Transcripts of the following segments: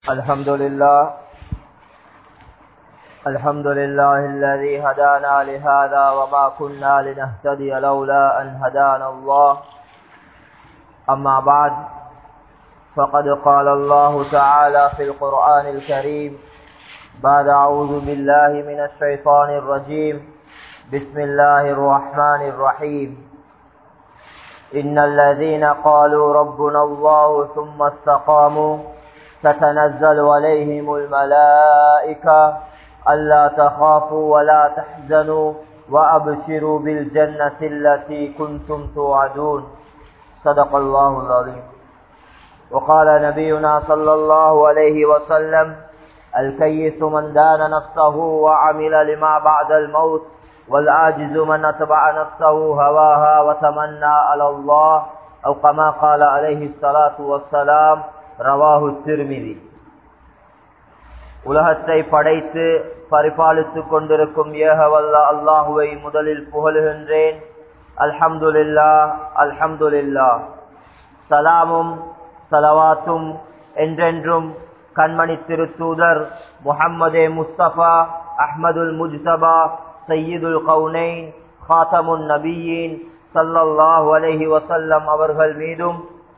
الحمد لله الحمد لله الذي هدانا لهذا وما كنا لنهتدي لولا أن هدانا الله أما بعد فقد قال الله تعالى في القرآن الكريم بعد أعوذ بالله من الشيطان الرجيم بسم الله الرحمن الرحيم إن الذين قالوا ربنا الله ثم استقاموا تتنزل عليهم الملائكة ألا تخافوا ولا تحزنوا وأبشروا بالجنة التي كنتم توعدون صدق الله العظيم وقال نبينا صلى الله عليه وسلم الكيس من دان نفسه وعمل لما بعد الموت والعاجز من اتبع نفسه هواها وتمنى على الله أو كما قال عليه الصلاة والسلام رواه الترمذي உலகத்தை படைத்து பரிபாலித்துக் கொண்டிருக்கும் ஏகவல்ல அல்லாஹுவை முதலில் புகழுகின்றேன் அல்ஹம்துலில்லா அல்ஹம்துலில்லா சலாமும் சலவாத்தும் என்றென்றும் கண்மணி திருத்தூதர் முஹம்மதே முஸ்தபா அஹ்மதுல் முஜ்தபா சையீதுல் கவுனைன் ஹாத்தமுன் நபியின் சல்லல்லாஹு அலஹி வசல்லம் அவர்கள் மீதும்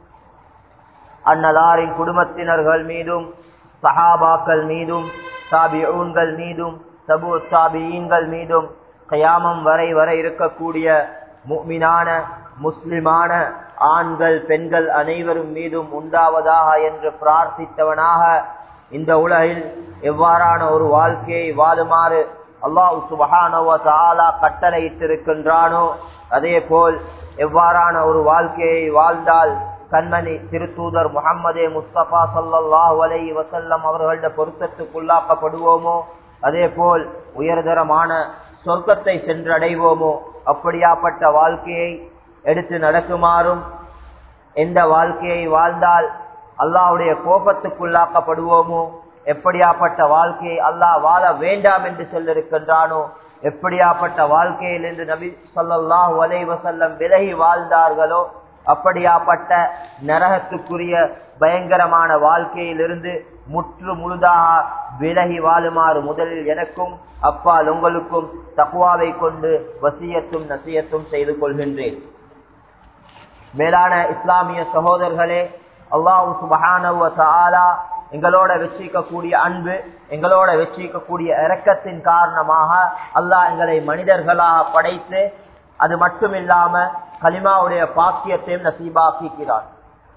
அன்னலாரின் குடும்பத்தினர்கள் மீதும் சஹாபாக்கள் மீதும் சாபியூன்கள் மீதும் சபு சாபியீன்கள் மீதும் கயாமம் வரை வர இருக்கக்கூடிய முக்மினான முஸ்லிமான ஆண்கள் பெண்கள் அனைவரும் மீதும் உண்டாவதாக என்று பிரார்த்தித்தவனாக இந்த உலகில் எவ்வாறான ஒரு வாழ்க்கையை வாழுமாறு அல்லாஹு சுபஹானவா கட்டளையிட்டிருக்கின்றானோ அதே போல் எவ்வாறான ஒரு வாழ்க்கையை வாழ்ந்தால் கண்மணி திருத்தூதர் முகமதே முஸ்தபா சல்லாஹூ அலை வசல்லம் அவர்கள பொருத்தத்துக்குள்ளாக்கப்படுவோமோ அதே போல் உயர்தரமான சொர்க்கத்தை சென்றடைவோமோ அப்படியாப்பட்ட வாழ்க்கையை எடுத்து நடக்குமாறும் எந்த வாழ்க்கையை வாழ்ந்தால் அல்லாவுடைய கோபத்துக்குள்ளாக்கப்படுவோமோ எப்படியாப்பட்ட வாழ்க்கையை அல்லாஹ் வாழ வேண்டாம் என்று சொல்லிருக்கின்றானோ எப்படியாப்பட்ட வாழ்க்கையில் என்று நபி சொல்லாஹு அலை வசல்லம் விலகி வாழ்ந்தார்களோ அப்படியாப்பட்ட நரகத்துக்குரிய பயங்கரமான வாழ்க்கையிலிருந்து முற்று முழுதாக விலகி வாழுமாறு முதலில் எனக்கும் அப்பால் உங்களுக்கும் தக்குவாவை கொண்டு வசியத்தும் நசியத்தும் செய்து கொள்கின்றேன் மேலான இஸ்லாமிய சகோதரர்களே அல்லாஹு சுபஹானவ எங்களோட வச்சிக்கக்கூடிய அன்பு எங்களோட வச்சிக்கக்கூடிய இறக்கத்தின் காரணமாக அல்லாஹ் எங்களை மனிதர்களாக படைத்து அது மட்டும் இல்லாம கலிமாவுடைய பாக்கியத்தையும் நசீபாக்கிறான்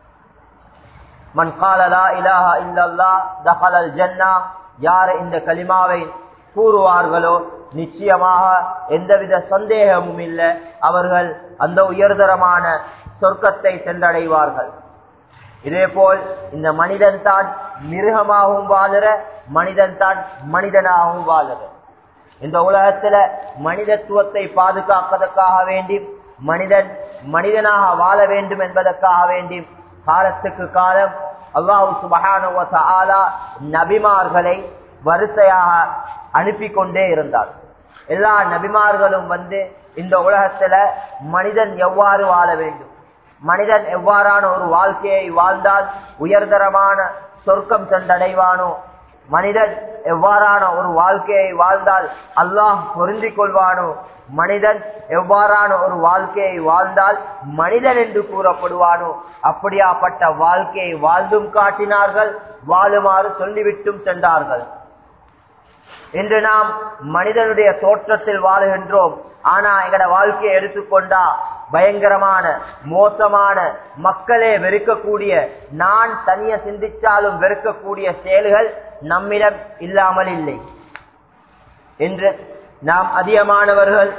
மண் காலலா இலாஹா இல்லல்லா தஹலல் ஜன்னா யார் இந்த கலிமாவை கூறுவார்களோ நிச்சயமாக எந்தவித சந்தேகமும் இல்லை அவர்கள் அந்த உயர்தரமான சொர்க்கத்தை சென்றடைவார்கள் இதே போல் இந்த மனிதன் தான் மிருகமாகவும் வாழுற மனிதன் தான் மனிதனாகவும் வாழுற இந்த உலகத்துல மனிதத்துவத்தை பாதுகாப்பதற்காக வேண்டி மனிதன் மனிதனாக வாழ வேண்டும் என்பதற்காக வேண்டி காலத்துக்கு காலம் அல்லாஹு சுபகான நபிமார்களை வரிசையாக அனுப்பி கொண்டே இருந்தார் எல்லா நபிமார்களும் வந்து இந்த உலகத்துல மனிதன் எவ்வாறு வாழ வேண்டும் மனிதன் எவ்வாறான ஒரு வாழ்க்கையை வாழ்ந்தால் உயர்தரமான சொர்க்கம் சென்றடைவானோ மனிதன் எவ்வாறான ஒரு வாழ்க்கையை வாழ்ந்தால் அல்லாஹ் பொருந்திக் கொள்வானோ மனிதன் எவ்வாறான ஒரு வாழ்க்கையை வாழ்ந்தால் மனிதன் என்று கூறப்படுவானோ அப்படியாப்பட்ட வாழ்க்கையை வாழ்ந்தும் காட்டினார்கள் வாழுமாறு சொல்லிவிட்டும் சென்றார்கள் இன்று நாம் மனிதனுடைய தோற்றத்தில் வாழுகின்றோம் ஆனா எங்கட வாழ்க்கையை எடுத்துக்கொண்டா பயங்கரமான மோசமான மக்களே வெறுக்கக்கூடிய நான் தனிய சிந்திச்சாலும் வெறுக்கக்கூடிய செயல்கள் நம்மிடம் இல்லாமல் இல்லை என்று நாம் அதிகமானவர்கள்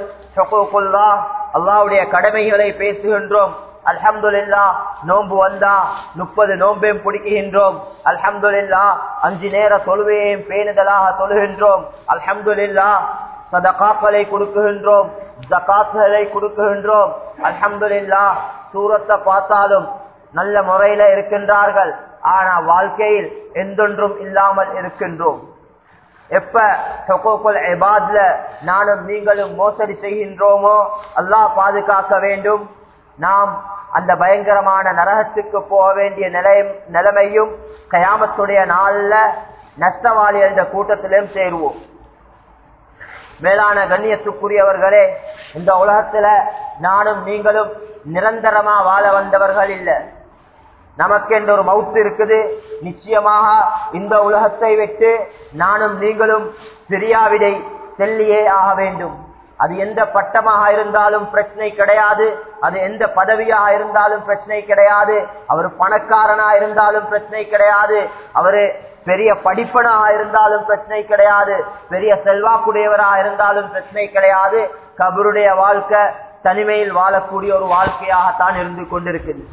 அல்லாவுடைய கடமைகளை பேசுகின்றோம் அல்ஹம்துல்லா நோன்பு வந்தா முப்பது நோன்பையும் பிடிக்குகின்றோம் அல்ஹம்துல்லா அஞ்சு நேர தொழுவையும் பேணுதலாக தொழுகின்றோம் அல்ஹம்துல்லா சதகாக்களை கொடுக்குகின்றோம் ஜகாத்களை கொடுக்குகின்றோம் அல்ஹம்துல்லா சூரத்தை பார்த்தாலும் நல்ல முறையில இருக்கின்றார்கள் ஆனா வாழ்க்கையில் எந்தொன்றும் இல்லாமல் இருக்கின்றோம் எப்ப எபாத்ல நானும் நீங்களும் மோசடி செய்கின்றோமோ அல்லாஹ் பாதுகாக்க வேண்டும் நாம் அந்த பயங்கரமான நரகத்துக்கு போக வேண்டிய நிலை நிலைமையும் கயாமத்துடைய நாள்ல நஷ்டவாளி என்ற கூட்டத்திலும் சேருவோம் மேலான கண்ணியத்துக்குரியவர்களே இந்த உலகத்துல நானும் நீங்களும் நிரந்தரமா வாழ வந்தவர்கள் இல்ல நமக்கு என்ற ஒரு மவுத்து இருக்குது நிச்சயமாக இந்த உலகத்தை விட்டு நானும் நீங்களும் சிரியாவிடை செல்லியே ஆக வேண்டும் அது எந்த பட்டமாக இருந்தாலும் பிரச்சனை கிடையாது அது எந்த பதவியாக இருந்தாலும் பிரச்சனை கிடையாது அவர் பணக்காரனா இருந்தாலும் பிரச்சனை கிடையாது அவரு பெரிய படிப்பனாக இருந்தாலும் பிரச்சனை கிடையாது பெரிய செல்வாக்குடையவராக இருந்தாலும் பிரச்சனை கிடையாது கபருடைய வாழ்க்கை தனிமையில் வாழக்கூடிய ஒரு வாழ்க்கையாகத்தான் இருந்து கொண்டிருக்குது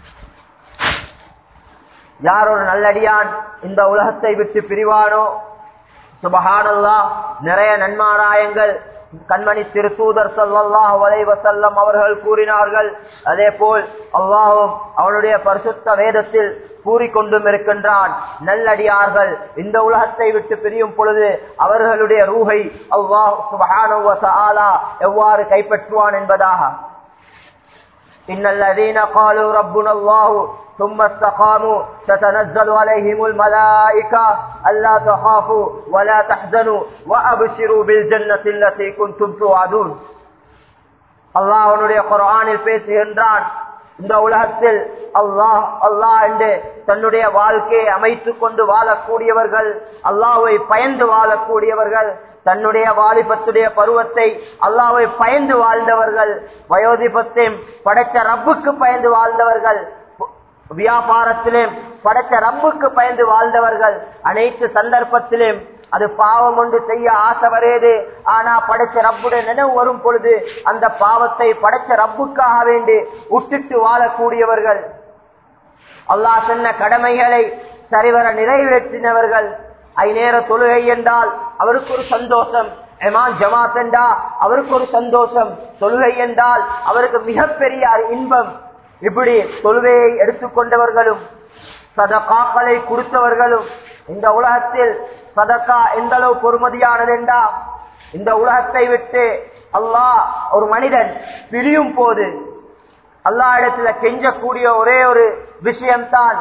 யார் ஒரு நல்லடியான் இந்த உலகத்தை விட்டு பிரிவானோ சுபஹானல்லா நிறைய நன்மாராயங்கள் கண்மணி திருத்தூதர் சல்லாஹ் வலைவசல்லம் அவர்கள் கூறினார்கள் அதே போல் அல்லாஹும் அவனுடைய பரிசுத்த வேதத்தில் கூறிக்கொண்டும் இருக்கின்றான் நல்லடியார்கள் இந்த உலகத்தை விட்டு பிரியும் பொழுது அவர்களுடைய ரூஹை அல்லாஹ் சுபஹான எவ்வாறு கைப்பற்றுவான் என்பதாக إن الذين قالوا ربنا الله ثم استقاموا تتنزل عليهم الملائكة ألا تخافوا ولا تحزنوا وأبشروا بالجنة التي كنتم توعدون அல்லாஹ் அவனுடைய குரானில் பேசுகின்றான் இந்த உலகத்தில் அல்லாஹ் அல்லாஹ் என்று தன்னுடைய வாழ்க்கையை அமைத்துக் கொண்டு வாழக்கூடியவர்கள் அல்லாஹை பயந்து வாழக்கூடியவர்கள் தன்னுடைய வாலிபத்துடைய பருவத்தை அல்லாவை பயந்து வாழ்ந்தவர்கள் வயோதிபத்தையும் படைச்ச ரப்புக்கு பயந்து வாழ்ந்தவர்கள் வியாபாரத்திலும் படைச்ச ரப்புக்கு பயந்து வாழ்ந்தவர்கள் அனைத்து சந்தர்ப்பத்திலும் அது பாவம் ஒன்று செய்ய ஆசை வரையது ஆனா படைச்ச ரப்புடைய நினைவு வரும் பொழுது அந்த பாவத்தை படைச்ச ரப்புக்காக வேண்டி விட்டுட்டு வாழக்கூடியவர்கள் அல்லாஹ் சொன்ன கடமைகளை சரிவர நிறைவேற்றினவர்கள் ஐநேர தொழுகை என்றால் அவருக்கு ஒரு சந்தோஷம் எமான் ஜமாத் என்றா அவருக்கு ஒரு சந்தோஷம் தொழுகை என்றால் அவருக்கு மிகப்பெரிய இன்பம் இப்படி தொழுகையை எடுத்துக்கொண்டவர்களும் சதகாக்களை கொடுத்தவர்களும் இந்த உலகத்தில் சதக்கா எந்த அளவு பொறுமதியானது என்றா இந்த உலகத்தை விட்டு அல்லாஹ் ஒரு மனிதன் பிரியும் போது அல்லா இடத்துல கெஞ்சக்கூடிய ஒரே ஒரு விஷயம்தான்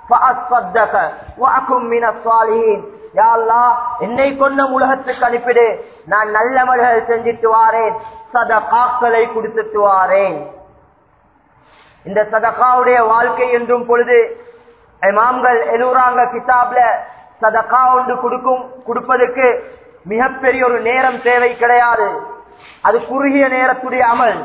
என்னை கொண்ட உலகத்துக்கு அனுப்பிடு நான் நல்ல மனிதர்கள் செஞ்சிட்டு வாரேன் சதகாக்களை கொடுத்துட்டு வாரேன் இந்த சதகாவுடைய வாழ்க்கை என்றும் பொழுது இமாம்கள் எழுறாங்க கிதாப்ல சதகா ஒன்று கொடுக்கும் கொடுப்பதற்கு மிகப்பெரிய ஒரு நேரம் தேவை கிடையாது அது குறுகிய நேரத்துடைய அமல்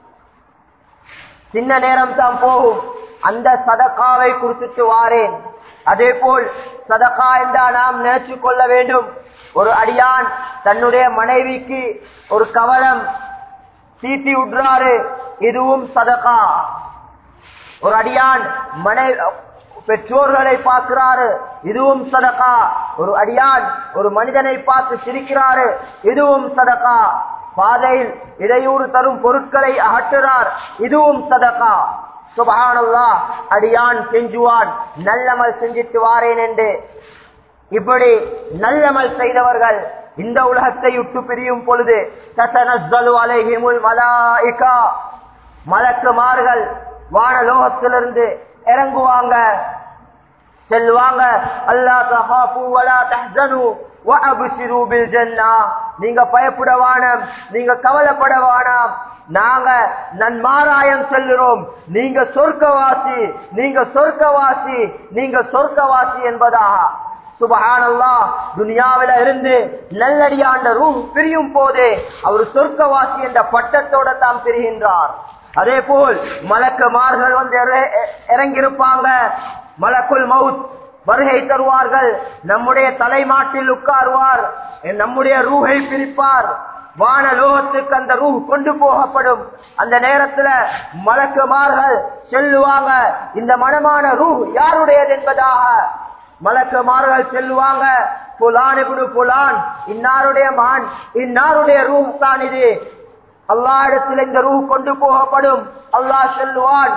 சின்ன நேரம் தான் போகும் அந்த சதக்காவை கொடுத்துட்டு வாரேன் அதே போல் சதக்கா என்றா நாம் நினைச்சு கொள்ள வேண்டும் ஒரு அடியான் தன்னுடைய மனைவிக்கு ஒரு கவலம் தீட்டி விடுறாரு இதுவும் சதகா ஒரு அடியான் மனைவி பெற்றோர்களை பார்க்கிறாரு இதுவும் சதகா ஒரு அடியான் ஒரு மனிதனை பார்த்து சிரிக்கிறாரு இதுவும் சதகா பாதையில் இடையூறு தரும் பொருட்களை அகற்றுறார் இதுவும் சதகா சுபஹானல்லா அடியான் செஞ்சுவான் நல்லமல் செஞ்சிட்டு வாரேன் என்று இப்படி நல்லமல் செய்தவர்கள் இந்த உலகத்தை விட்டு பிரியும் பொழுது தசனஸ்ஸலு அலைஹிமுல் மலாயிகா மலக்குமார்கள் வானலோகத்திலிருந்து இறங்குவாங்க செல்வாங்க அல்லா தஹாஃபு வலா தஹ்சனு வஅப்ஷிரு பில் ஜன்னah நீங்க பயப்பட வேணாம் நீங்க கவலைப்பட வேணாம் நாங்க நன்மாராயம் செல்லுறோம் நீங்க சொர்க்கவாசி நீங்க சொர்க்கவாசி நீங்க சொர்க்கவாசி என்பதாக சுபஹானல்லா துனியாவில இருந்து நல்லடியாண்ட ரூ பிரியும் போதே அவர் சொர்க்கவாசி என்ற பட்டத்தோட தான் பிரிகின்றார் அதே போல் மலக்குமார்கள் வந்து இறங்கியிருப்பாங்க மலக்குல் மவுத் வருகை தருவார்கள் நம்முடைய தலைமாட்டில் உட்காருவார் நம்முடைய ரூஹை பிரிப்பார் வானலோகத்துக்கு அந்த ரூ கொண்டு போகப்படும் அந்த நேரத்துல மலக்குமார்கள் செல்லுவாங்க இந்த மனமான ரூ யாருடையது என்பதாக மலக்குமார்கள் செல்லுவாங்க புலான் இப்படி புலான் இன்னாருடைய மான் இன்னாருடைய ரூ தான் இது அல்லா இடத்தில் இந்த ரூ கொண்டு போகப்படும் அல்லாஹ் சொல்லுவான்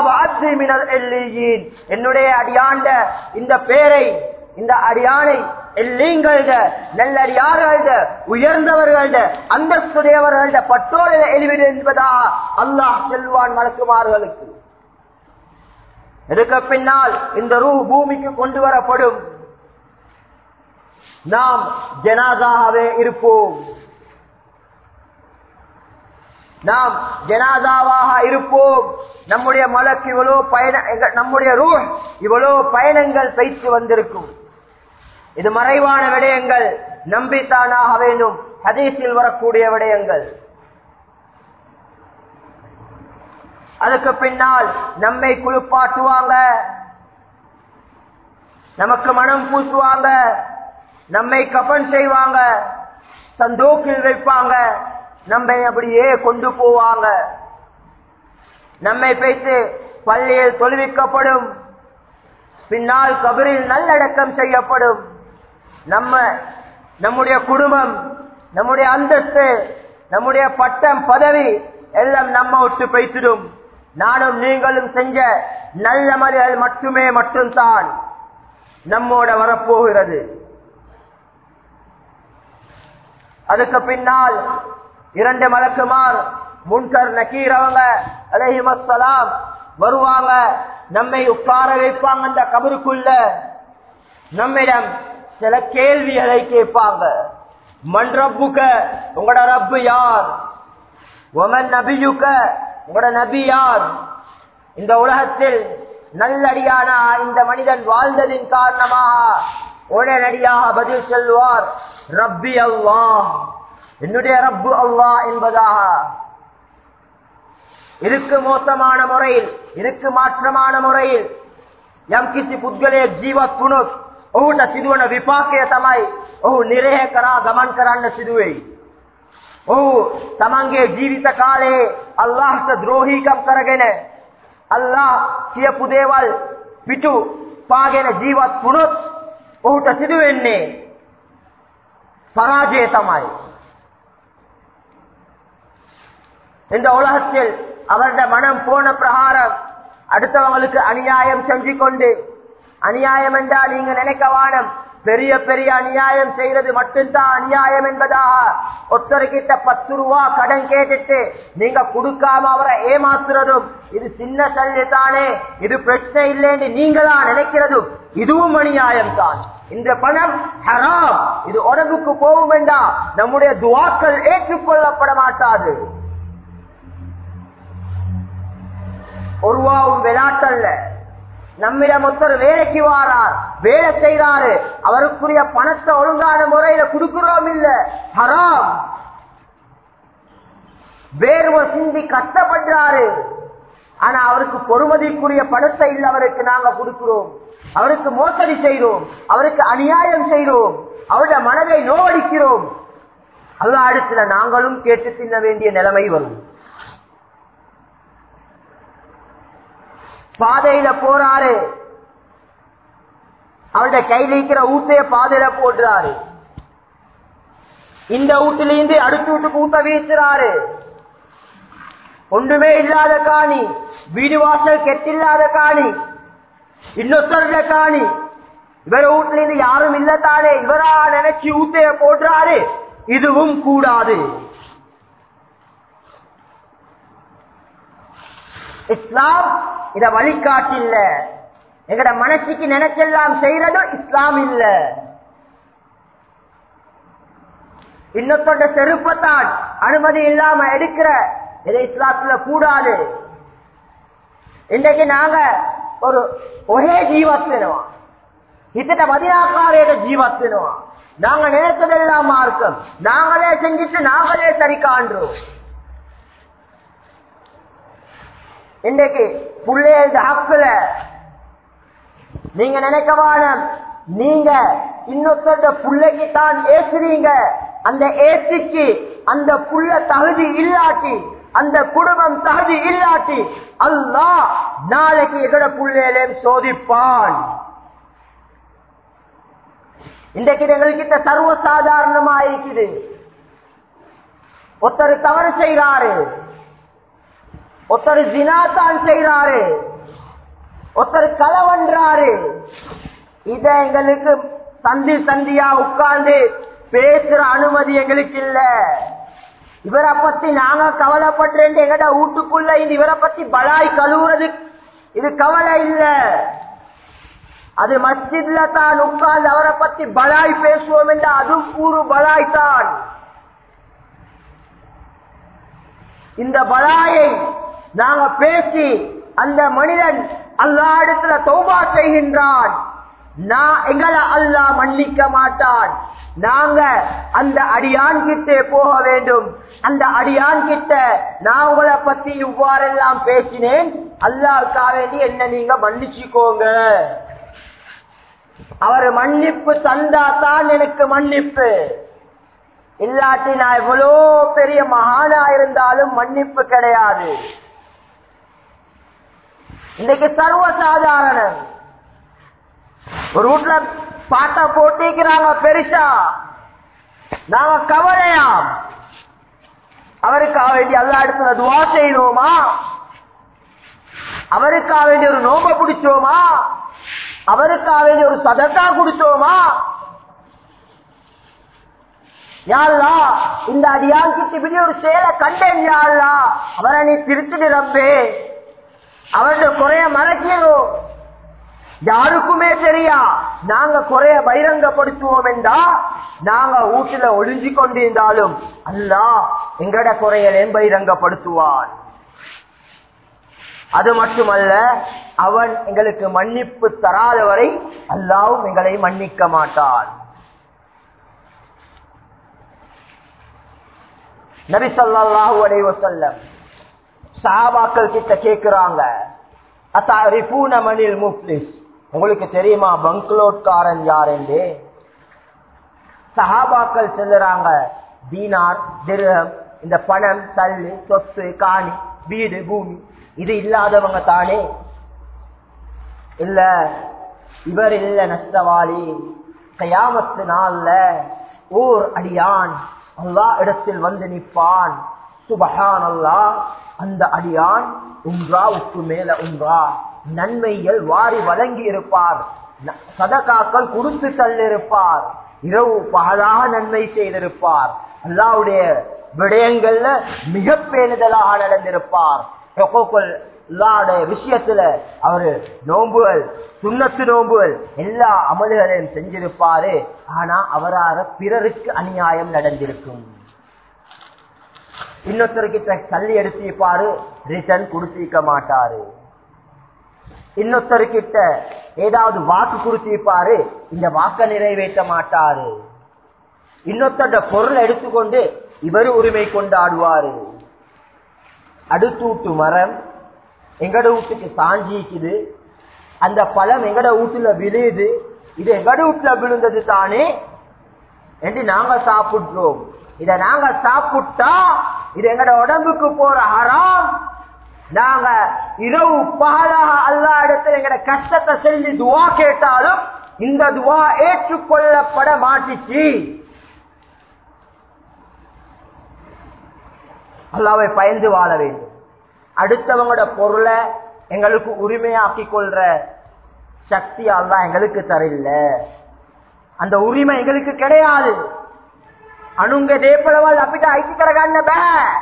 என்னுடைய அடியாண்ட இந்த பேரை இந்த அடியானை நீங்கள நல்லடியார்கள உயர்ந்தவர்கள அந்தஸ்துடையவர்கள பட்டோட எழுவிடு என்பதா அல்லாஹ் செல்வான் மலக்குமார்களுக்கு இதுக்கு பின்னால் இந்த ரூ பூமிக்கு கொண்டு வரப்படும் நாம் ஜனாதாகவே இருப்போம் நாம் ஜனாதாவாக இருப்போம் நம்முடைய மலக்கு இவ்வளோ பயண எங்க- நம்முடைய ரூ இவ்வளோ பயணங்கள் பயிற்சி வந்திருக்கும் இது மறைவான விடயங்கள் நம்பித்தானாக வேண்டும் ஹதீஸில் வரக்கூடிய விடயங்கள் அதுக்கு பின்னால் நம்மை குளிப்பாட்டுவாங்க நமக்கு மனம் பூசுவாங்க நம்மை கபன் செய்வாங்க சந்தோக்கில் வைப்பாங்க நம்மை அப்படியே கொண்டு போவாங்க நம்மை பேசி பள்ளியில் தொழுவிக்கப்படும் பின்னால் கபரில் நல்லடக்கம் செய்யப்படும் நம்ம நம்முடைய குடும்பம் நம்முடைய அந்தஸ்து நம்முடைய பட்டம் பதவி எல்லாம் நம்ம விட்டு பேசிடும் நானும் நீங்களும் செஞ்ச நல்ல மலைகள் மட்டுமே மட்டும்தான் நம்மோட வரப்போகிறது அதுக்கு பின்னால் இரண்டு மலக்குமார் முன்கர் நக்கீர் அவங்க அலைஹிமஸ்ஸலாம் வருவாங்க நம்மை உட்கார வைப்பாங்க அந்த கபருக்குள்ள நம்மிடம் சில கேள்விகளை கேட்பாங்க மண் ரப்புக்க உங்களோட ரப்பு யார் ஒமன் நபியுக்க உங்களோட நபி யார் இந்த உலகத்தில் நல்லடியானா இந்த மனிதன் வாழ்ந்ததின் காரணமாக உடனடியாக பதில் சொல்வார் ரப்பி அல்லாஹ் என்னுடைய ரப்பு அல்லாஹ் என்பதாக இருக்கு மோசமான முறையில் இருக்கு மாற்றமான முறையில் යම් කිසි පුද්ගලයෙක් ජීවත් වුණොත් ඔහුට සිදුවන විපාකය තමයි ඔහු නිරේහ කරා ගමන් කරන්න සිදුවෙයි. ඔහු තමන්ගේ ජීවිත කාලයේ අල්ලාහට ද්‍රෝහීකම් කරගෙන අල්ලාහ් කියපු දේවල් පිටු පාගෙන ජීවත් වුණොත් ඔහුට සිදුවෙන්නේ පරාජය තමයි. இந்த உலகத்தில் அவருடைய மனம் போன பிரகாரம் அடுத்தவங்களுக்கு அநியாயம் செஞ்சு கொண்டு அநியாயம் என்றால் நீங்க நினைக்க வானம் பெரிய பெரிய அநியாயம் செய்யறது மட்டும்தான் அநியாயம் என்பதாக ஒருத்தர்கிட்ட பத்து ரூபா கடன் கேட்டுட்டு நீங்க கொடுக்காம அவரை ஏமாத்துறதும் இது சின்ன சல்லி தானே இது பிரச்சனை இல்லைன்னு நீங்களா நினைக்கிறதும் இதுவும் அநியாயம் தான் இந்த பணம் ஹராம் இது உடம்புக்கு போகும் வேண்டாம் நம்முடைய துவாக்கள் ஏற்றுக்கொள்ளப்பட மாட்டாது ஒருவாவும் விளையாட்டல்ல நம்மிடம் ஒருத்தர் வேலைக்கு வாரார் வேலை செய்யறாரு அவருக்குரிய பணத்தை ஒழுங்கான முறையில கொடுக்கிறோம் இல்ல ஹராம் வேர்வை சிந்தி கஷ்டப்படுறாரு ஆனா அவருக்கு பொறுமதிக்குரிய பணத்தை இல்ல அவருக்கு நாங்க கொடுக்கிறோம் அவருக்கு மோசடி செய்கிறோம் அவருக்கு அநியாயம் செய்கிறோம் அவருடைய மனதை நோவடிக்கிறோம் அல்ல அடுத்துல நாங்களும் கேட்டு தின்ன வேண்டிய நிலைமை வரும் பாதையில போறாரு அவருடைய கையில் இருக்கிற ஊத்தைய பாதையில போடுறாரு இந்த வீட்டிலிருந்து அடுத்த வீட்டுக்கு ஊட்ட வீசுறாரு ஒன்றுமே இல்லாத காணி வீடு வாசல் கெட்டில்லாத காணி இன்னொருத்தருடைய காணி இவர் வீட்டுல இருந்து யாரும் இல்லத்தானே இவரா நினைச்சு ஊத்தைய போடுறாரு இதுவும் கூடாது இஸ்லாம் இத வழிகாட்டில்ல எங்கட மனசுக்கு நினைச்செல்லாம் செய்யறதும் இஸ்லாம் இல்ல இன்னொருத்தோட செருப்பத்தான் அனுமதி இல்லாம எடுக்கிற இதை இஸ்லாத்துல கூடாது இன்றைக்கு நாங்க ஒரு ஒரே ஜீவத் වෙනවා හිතට වදිනාකාරයට ජීවත් වෙනවා நாங்க நினைச்சதெல்லாம் மார்க்கம் நாங்களே செஞ்சுட்டு நாங்களே சரி காண்றோம் இன்றைக்கு புள்ளைய ஹக்குல நீங்க நினைக்கவான நீங்க இன்னொருத்தர புள்ளைக்கு தான் ஏசுறீங்க அந்த ஏசுக்கு அந்த புள்ள தகுதி இல்லாட்டி அந்த குடும்பம் தகுதி இல்லாட்டி அல்லாஹ் நாளைக்கு எங்கட புள்ளையிலையும் சோதிப்பான் இன்றைக்கு எங்கள்கிட்ட சர்வசாதாரணமா இருக்குது ஒருத்தர் தவறு செய்கிறாரு ஒருத்தர் ஜினாத்தான் செய்யறாரு ஒருத்தர் களவன்றாரு இத எங்களுக்கு சந்தி சந்தியா உட்கார்ந்து பேசுற அனுமதி எங்களுக்கு இல்ல இவரை பத்தி நாங்க கவலைப்படுறேன் எங்கட வீட்டுக்குள்ள இந்த இவரை பத்தி பலாய் கழுவுறது இது கவலை இல்ல அது மஸ்ஜித்ல தான் உட்கார்ந்து அவரை பத்தி பலாய் பேசுவோம் என்று அதுவும் கூறு பலாய் தான் இந்த பலாயை நாங்க பேசி அந்த மனிதன் அல்லா இடத்துல தௌபா செய்கின்றான் நான் எங்களை அல்லாஹ் மன்னிக்க மாட்டான் நாங்க அந்த அடியான் கிட்டே போக வேண்டும் அந்த அடியான் கிட்ட நான் உங்களை பத்தி இவ்வாறெல்லாம் பேசினேன் அல்லாவுக்காக வேண்டி என்ன நீங்க மன்னிச்சுக்கோங்க அவர் மன்னிப்பு தந்தா தான் எனக்கு மன்னிப்பு இல்லாட்டி நான் எவ்வளோ பெரிய மகானா இருந்தாலும் மன்னிப்பு கிடையாது இன்னைக்கு சர்வசாதாரணம் ஒரு வீட்டுல பாட்டா போட்டிக்கிறாங்க பெருசா நாங்க கவலையா அவருக்காக வேண்டி எல்லா இடத்துல துவா செய்யணுமா அவருக்காக வேண்டி ஒரு நோம்ப பிடிச்சோமா அவருக்காக வேண்டி ஒரு சதத்தா குடிச்சோமா யாழ்லா இந்த அடியான் கிட்ட இப்படி ஒரு செயலை கண்டேன் யாழ்லா அவரை நீ திருத்திட்டு ரப்பே அவருடைய குறைய மறைக்கணும் யாருக்குமே தெரியா நாங்க குறைய பகிரங்கப்படுத்துவோம் என்றா நாங்க வீட்டுல ஒளிஞ்சு கொண்டிருந்தாலும் அல்லா எங்கட குறையலையும் பகிரங்கப்படுத்துவான் அது மட்டுமல்ல அவன் எங்களுக்கு மன்னிப்பு தராதவரை அல்லாவும் எங்களை மன்னிக்க மாட்டான் நபி ஸல்லல்லாஹு அலைஹி வஸல்லம் சஹாபாக்கள் கிட்ட கேக்குறாங்க அத்தாரிஃபூன மனில் முஃப்லிஸ் உங்களுக்கு தெரியுமா பங்களோட்காரன் யார் என்று சஹாபாக்கள் சொல்லுறாங்க தீனார் திரகம் இந்த பணம் சல்லு சொத்து காணி வீடு பூமி இது இல்லாதவங்க தானே இல்ல இவர் இல்ல நஷ்டவாளி கயாமத்து நாள்ல ஓர் அடியான் அல்லா இடத்தில் வந்து நிற்பான் சுபஹான் அல்லா அந்த அடியான் உம்ராவுக்கு மேல உம்ரா நன்மைகள் வாரி வழங்கி இருப்பார் ந- சதகாக்கள் கொடுத்து தள்ளிருப்பார் இரவு பகலாக நன்மை செய்திருப்பார் அல்லாவுடைய விடயங்கள்ல மிக பேணுதலாக நடந்திருப்பார் ஹுக்கூக்குல் அல்லாஹ்வுடைய விஷயத்துல அவரு நோன்புகள் சுண்ணத்து நோன்புகள் எல்லா அமல்களையும் செஞ்சிருப்பாரு ஆனா அவரால பிறருக்கு அநியாயம் நடந்திருக்கும் இன்னொருத்தர்கிட்ட தள்ளி எடுத்திருப்பாரு ரிட்டர்ன் கொடுத்திருக்க மாட்டாரு இன்னொருத்தர்கிட்ட ஏதாவது வாக்கு கொடுத்திருப்பாரு இந்த வாக்க நிறைவேற்ற மாட்டாரு இன்னொருத்தர பொருள் எடுத்துக்கொண்டு இவர் உரிமை கொண்டாடுவாரு அடுத்து வீட்டு மரம் எங்கட வீட்டுக்கு சாஞ்சிக்குது அந்த பழம் எங்கட வீட்டுல விழுது இது எங்கட வீட்டுல விழுந்தது தானே என்று நாங்க சாப்பிடுறோம் இத நாங்க சாப்பிட்டா இது எங்கட உடம்புக்கு போற ஹராம் நாங்க இரவு பகலாக அல்லா இடத்துல எங்கட கஷ்டத்தை செஞ்சு துவா கேட்டாலும் இந்த துவா ஏற்றுக்கொள்ளப்பட மாட்டிச்சு அல்லாவை பயந்து வாழ வேண்டும் அடுத்தவங்களோட பொருளை எங்களுக்கு உரிமையாக்கி கொள்ற சக்தி அல்லா எங்களுக்கு தரல அந்த உரிமை எங்களுக்கு கிடையாது அணுங்க தேப்பலவால் அப்பிட்ட ஐட்டி கிடக்கான பே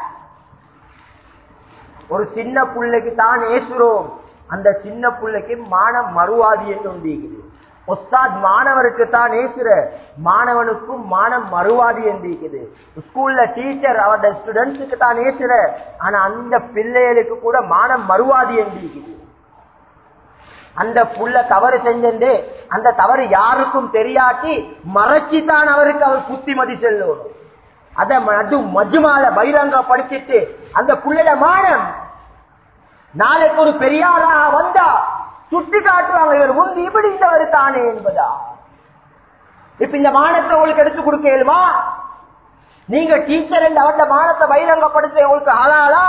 ஒரு சின்ன புள்ளைக்கு தான் ஏசுறோம் அந்த சின்ன புள்ளைக்கு மானம் மறுவாதி என்று உண்டிக்குது ஒஸ்தாத் மாணவருக்கு தான் ஏசுற மாணவனுக்கும் மானம் மறுவாதி என்றிருக்குது ஸ்கூல்ல டீச்சர் அவருடைய ஸ்டூடெண்ட்ஸுக்கு தான் ஏசுற ஆனா அந்த பிள்ளைகளுக்கு கூட மானம் மறுவாதி என்றிருக்குது அந்த புள்ள தவறு செஞ்சு அந்த தவறு யாருக்கும் தெரியாட்டி மறைச்சி தான் அவருக்கு அவர் புத்திமதி செல்லும் அத மது மஜ்மால பகிரங்கப்படுத்திட்டு அந்த புள்ளைய மானம் நாளைக்கு ஒரு பெரியாராக வந்தா சுட்டி காட்டுவாங்க இவர் முந்தி இப்படி இருந்தவர் தானே என்பதா இப்ப இந்த மானத்தை உங்களுக்கு எடுத்து கொடுக்க இயலுமா நீங்க டீச்சர் என்று அவருடைய மானத்தை பகிரங்கப்படுத்த உங்களுக்கு ஹலாலா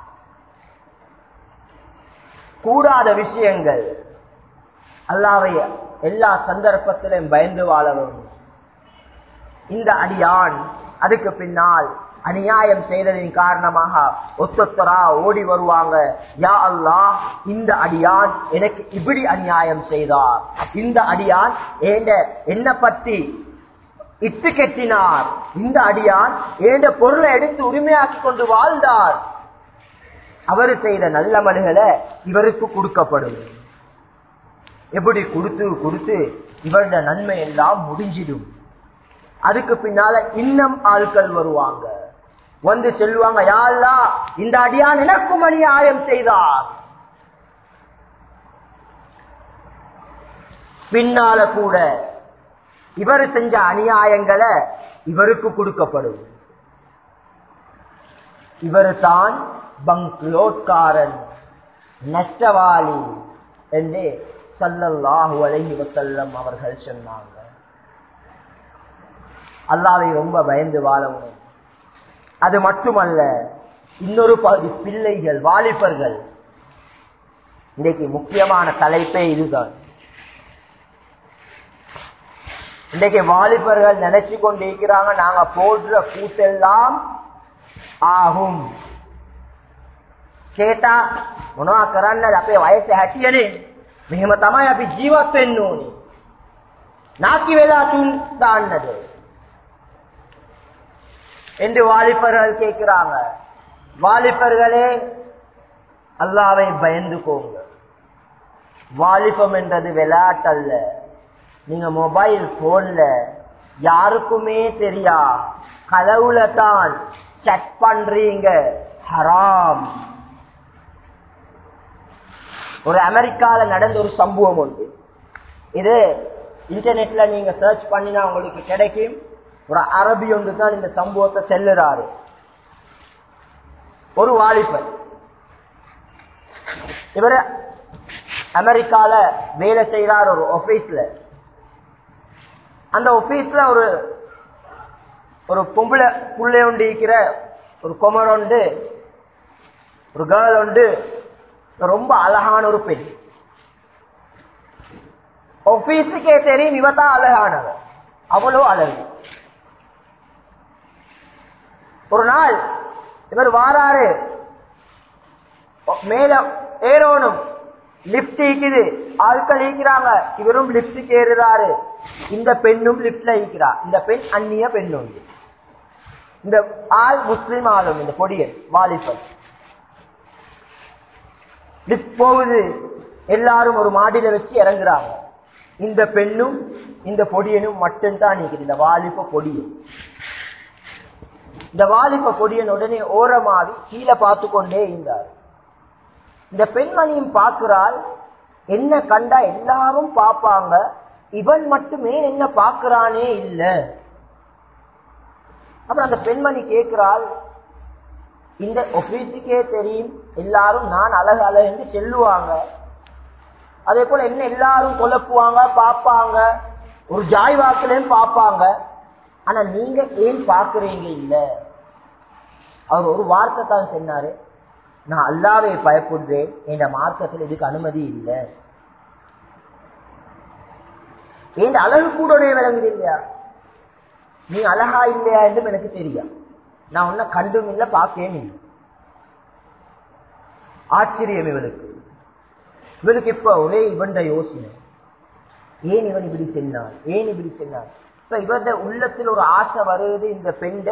கூடாத விஷயங்கள் அல்லாவை எல்லா சந்தர்ப்பத்திலும் பயந்து வாழ வேண்டும் இந்த அடியான் அதுக்கு பின்னால் அநியாயம் செய்ததின் காரணமாக ஒத்தொத்தரா ஓடி வருவாங்க யா அல்லாஹ் இந்த அடியான் எனக்கு இப்படி அநியாயம் செய்தார் இந்த அடியான் ஏண்ட என்ன பத்தி இட்டு கெட்டினார் இந்த அடியான் ஏண்ட பொருளை எடுத்து உரிமையாக்கி கொண்டு வாழ்ந்தார் அவர் செய்த நல்ல மனுகளை இவருக்கு கொடுக்கப்படும் எப்படி கொடுத்து கொடுத்து இவருடைய நன்மை எல்லாம் முடிஞ்சிடும் அதுக்கு பின்னால இன்னும் ஆட்கள் வருவாங்க வந்து சொல்லுவாங்க யாழ்லா இந்த அடியான் எனக்கும் அநியாயம் செய்தார் பின்னால கூட இவர் செஞ்ச அநியாயங்களை இவருக்கு கொடுக்கப்படும் இவர் தான் பங்க்லோட்காரன் நஷ்டவாளி என்று சல்லல்லாஹு அலைஹி வசல்லம் அவர்கள் சொன்னாங்க அல்லாவை ரொம்ப பயந்து வாழணும் அது மட்டுமல்ல இன்னொரு பகுதி பிள்ளைகள் வாலிபர்கள் இன்றைக்கு முக்கியமான தலைப்பே இதுதான் இன்றைக்கு வாலிபர்கள் நினைச்சு கொண்டிருக்கிறாங்க நாங்க போடுற கூட்டெல்லாம் ஆகும் கேட்டா මොනවා කරන්නද අපේ වයස හැටියනේ මෙහෙම තමයි අපි ජීවත් වෙන්න ඕනේ නාකි වෙලා තුන් දාන්නද என்று வாலிபர்கள் கேட்கிறாங்க வாலிபர்களே அல்லாவை பயந்துக்கோங்க வாலிபம் என்றது விளையாட்டல்ல நீங்க மொபைல் போன்ல யாருக்குமே தெரியா கதவுல தான் செக் பண்றீங்க ஹராம் ஒரு அமெரிக்கால நடந்த ஒரு சம்பவம் உண்டு இது இன்டர்நெட்ல நீங்க சர்ச் பண்ணினா உங்களுக்கு கிடைக்கும் ஒரு அரபி ஒன்று தான் இந்த சம்பவத்தை செல்லுறாரு ஒரு வாலிபர் இவர் அமெரிக்கால வேலை செய்யறார் ஒரு ஆபீஸ்ல அந்த ஆபீஸ்ல ஒரு ஒரு பொம்பளை புள்ளை ஒன்று இருக்கிற ஒரு குமர் உண்டு ஒரு கேர்ள் உண்டு ரொம்ப அழகான ஒரு பெண் ஆபீஸுக்கே தெரியும் இவதான் அழகானவர் அவ்வளோ அழகு ஒரு நாள் இவர் வாராரு மேல ஏறோனும் லிப்ட் ஈக்குது ஆட்கள் ஈக்கிறாங்க இவரும் லிப்டுக்கு ஏறுறாரு இந்த பெண்ணும் லிப்ட்ல ஈக்கிறா இந்த பெண் அந்நிய பெண் உண்டு இந்த ஆள் முஸ்லிம் ஆளும் இந்த பொடியன் வாலிபன் லிப்ட் போகுது எல்லாரும் ஒரு மாடியில வச்சு இறங்குறாங்க இந்த பெண்ணும் இந்த பொடியனும் மட்டும்தான் நிக்குது இந்த வாலிப பொடியன் இந்த வாலிப பொடியன் உடனே ஓரமாவி கீழே பார்த்து கொண்டே இருந்தார் இந்த பெண்மணியும் பார்க்கிறாள் என்ன கண்டா எல்லாரும் பார்ப்பாங்க இவன் மட்டுமே என்ன பார்க்கிறானே இல்ல அப்புறம் அந்த பெண்மணி கேட்கிறாள் இந்த ஆபீஸுக்கே தெரியும் எல்லாரும் நான் அழகு அழகு செல்லுவாங்க அதே போல என்ன எல்லாரும் குழப்புவாங்க பார்ப்பாங்க ஒரு ஜாய் வாக்குலயும் பார்ப்பாங்க ஆனா நீங்க ஏன் பாக்குறீங்க இல்ல அவர் ஒரு வார்த்தை தான் சொன்னாரு நான் அல்லாவை பயப்படுறேன் என்ற மார்க்கத்தில் இதுக்கு அனுமதி இல்லை என் அழகு கூட விளங்குது இல்லையா நீ அழகா இல்லையா என்றும் எனக்கு தெரியும் நான் உன்ன கண்டும் இல்லை பார்க்கவே இல்லை ஆச்சரியம் இவளுக்கு இவளுக்கு இப்ப ஒரே இவண்ட யோசனை ஏன் இவன் இப்படி சென்னான் ஏன் இப்படி சென்னான் இப்ப இவருடைய உள்ளத்தில் ஒரு ஆசை வருது இந்த பெண்ட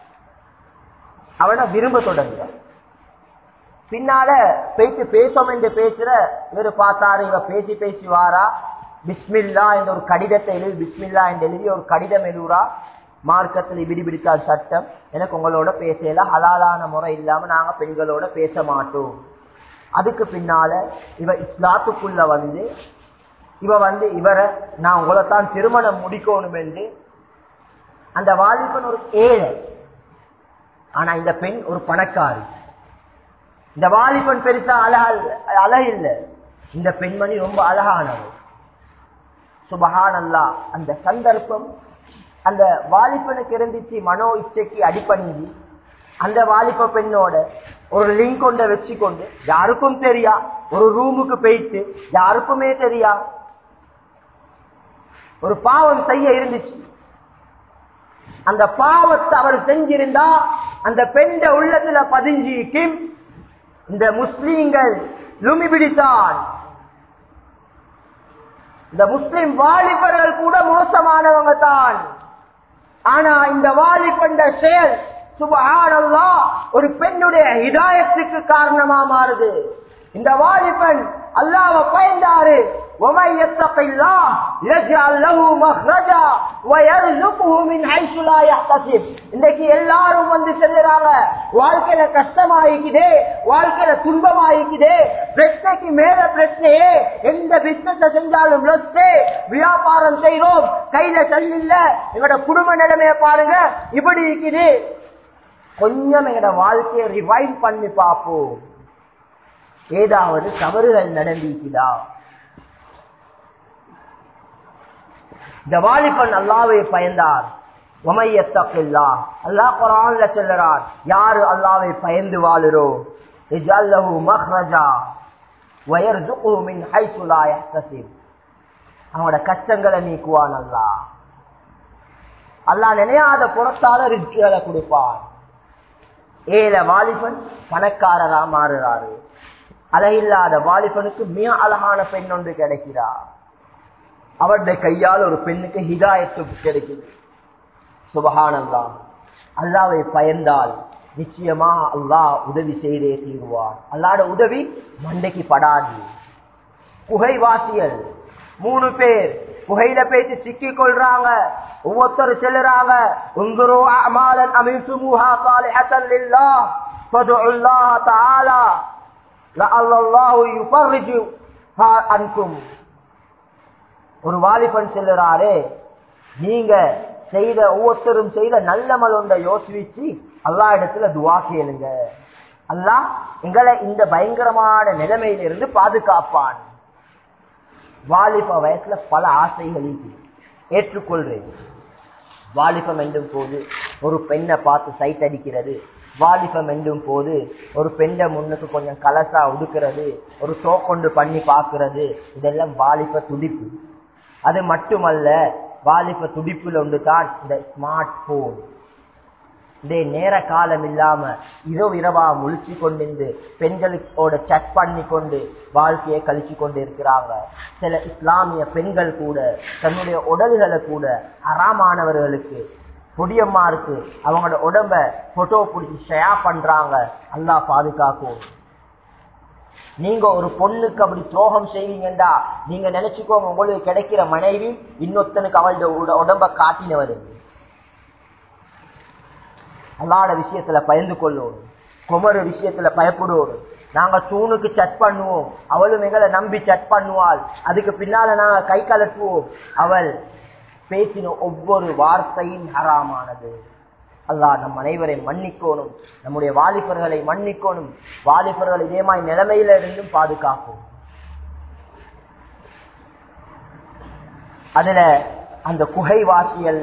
அவனை விரும்ப தொடங்குற பின்னால பேச்சு பேசோம் என்று பேசுற இவர் பார்த்தாரு இவ பேசி பேசி வாரா பிஸ்மில்லா என்ற ஒரு கடிதத்தை எழுதி பிஸ்மில்லா என்று எழுதி ஒரு கடிதம் எழுதுறா மார்க்கத்தில் இப்படி பிடித்தால் சட்டம் எனக்கு உங்களோட பேசல ஹலாலான முறை இல்லாம நாங்க பெண்களோட பேச மாட்டோம் அதுக்கு பின்னால இவ இஸ்லாத்துக்குள்ள வந்து இவ வந்து இவரை நான் உங்களைத்தான் திருமணம் முடிக்கணும் என்று அந்த வாலிபன் ஒரு ஏழை ஆனா இந்த பெண் ஒரு பணக்காரி இந்த வாலிபன் பெருசா அழகா அழகு இல்லை இந்த பெண்மணி ரொம்ப அழகானவர் சுபஹானல்லா அந்த சந்தர்ப்பம் அந்த வாலிபனுக்கு இருந்துச்சு மனோ இச்சைக்கு அடிப்பணிஞ்சு அந்த வாலிப பெண்ணோட ஒரு லிங்க் கொண்ட வச்சு கொண்டு யாருக்கும் தெரியா ஒரு ரூமுக்கு போயிட்டு யாருக்குமே தெரியா ஒரு பாவம் செய்ய இருந்துச்சு அந்த பாவத்தை அவர் செஞ்சிருந்தா அந்த பெண்ட உள்ளத்துல பதிஞ்சிக்கும் இந்த முஸ்லீம்கள் லுமி பிடித்தான் இந்த முஸ்லிம் வாலிபர்கள் கூட மோசமானவங்க தான் ஆனா இந்த வாலிபண்ட செயல் சுபஹானல்லா ஒரு பெண்ணுடைய ஹிதாயத்துக்கு காரணமா மாறுது இந்த வாலிபன் அல்லாஹ்வ பயந்தாரு وَمَن يَتَّقِ اللَّهَ يَجْعَل لَّهُ مَخْرَجًا وَيَرْزُقْهُ مِنْ حَيْثُ لَا يَحْتَسِبْ இன்னைக்கு எல்லாரும் வந்து சொல்லுறாங்க வாழ்க்கையில கஷ்டமாயிக்குதே வாழ்க்கையில துன்பமாயிக்குதே பிரச்சனைக்கு மேல பிரச்சனையே எந்த பிசினஸ் செஞ்சாலும் லொஸ்டே வியாபாரம் செய்றோம் கையில செல்லில்ல எங்களோட குடும்ப நிலைமைய பாருங்க இப்படி இருக்குது கொஞ்சம் எங்களோட வாழ்க்கையை ரிவைவ் பண்ணி பார்ப்போம் ஏதாவது தவறுகள் நடந்திருக்குதா இந்த வாலிபன் அல்லாவை பயந்தார் ஒமையத்தப்பில்லா அல்லாஹ் குரான்ல சொல்லுறார் யாரு அல்லாவை பயந்து வாழுறோ இஜல்லஹு மஹ்ரஜா வயர்துகு மின் ஹைசு லா யஹ்தசிப் அவனோட கஷ்டங்களை நீக்குவான் அல்லாஹ் அல்லாஹ் நினையாத புறத்தால ரிஸ்குகளை கொடுப்பான் ஏல வாலிபன் பணக்காரரா மாறுறாரு அழகில்லாத வாலிபனுக்கு மிக அழகான பெண் ஒன்று கிடைக்கிறார் அவருடைய கையால் ஒரு பெண்ணுக்கு ஹிதாயத்து கிடைக்குது சுபஹானல்லா அல்லாவை பயந்தால் நிச்சயமா அல்லாஹ் உதவி செய்தே தீருவார் அல்லாட உதவி மண்டைக்கு படாது குகைவாசியல் மூணு பேர் குகையில பேசி சிக்கிக் கொள்றாங்க ஒவ்வொருத்தர் செல்லுறாங்க உங்குரு அமாலன் அமிசுமுஹா சாலிஹத்தன் லில்லாஹ் ஃபதுல்லாஹ தஆலா லஅல்லல்லாஹு யுஃபர்ரிஜு அன்கும் ஒரு வாலிபன் செல்லுறாரே நீங்க செய்த ஒவ்வொருத்தரும் செய்த நல்லமல் ஒன்றை யோசிச்சு அல்லா இடத்துல துவா கேளுங்க அல்லாஹ் எங்களை இந்த பயங்கரமான நிலைமையிலிருந்து பாதுகாப்பான் வாலிப வயசுல பல ஆசைகள் இருக்கு. ஏற்றுக்கொள்றேன் வாலிபம் என்றும் போது ஒரு பெண்ணை பார்த்து சைட் அடிக்கிறது வாலிபம் என்றும் போது ஒரு பெண்ணை முன்னுக்கு கொஞ்சம் கலசா உடுக்கிறது ஒரு தோக்கொண்டு பண்ணி பார்க்கிறது இதெல்லாம் வாலிப துடிப்பு அது மட்டுமல்ல வாலிப துடிப்புல ஒன்று தான் இந்த ஸ்மார்ட் போன் இந்த நேர காலம் இல்லாம இரவு இரவா முழிச்சு கொண்டிருந்து பெண்களோட செக் பண்ணி கொண்டு வாழ்க்கையை கழிச்சு கொண்டு இருக்கிறாங்க சில இஸ்லாமிய பெண்கள் கூட தன்னுடைய உடல்களை கூட அறாமானவர்களுக்கு பொடியம்மா இருக்கு அவங்களோட உடம்ப போட்டோ பிடிச்சி ஷேர் பண்றாங்க அல்லா பாதுகாக்கும் நீங்க ஒரு பொண்ணுக்கு அப்படி துரோகம் செய்வீங்கடா நீங்க நினைச்சுக்கோங்க உங்களுக்கு கிடைக்கிற மனைவி இன்னொத்தனுக்கு அவளோட உடம்ப காட்டினவர் அல்லாட விஷயத்துல பயந்து கொள்ளுவோம் குமரு விஷயத்துல பயப்படுவோம் நாங்க தூணுக்கு சட் பண்ணுவோம் அவளும் எங்களை நம்பி சட் பண்ணுவாள் அதுக்கு பின்னால நாங்க கை கலட்டுவோம் அவள் பேசின ஒவ்வொரு வார்த்தையும் ஹராமானது அல்லாஹ் நம் அனைவரை மன்னிக்கோணும் நம்முடைய வாலிபர்களை மன்னிக்கோணும் வாலிபர்கள் இதே மாதிரி நிலைமையில இருந்தும் பாதுகாப்போம் அதுல அந்த குகை வாசியல்ல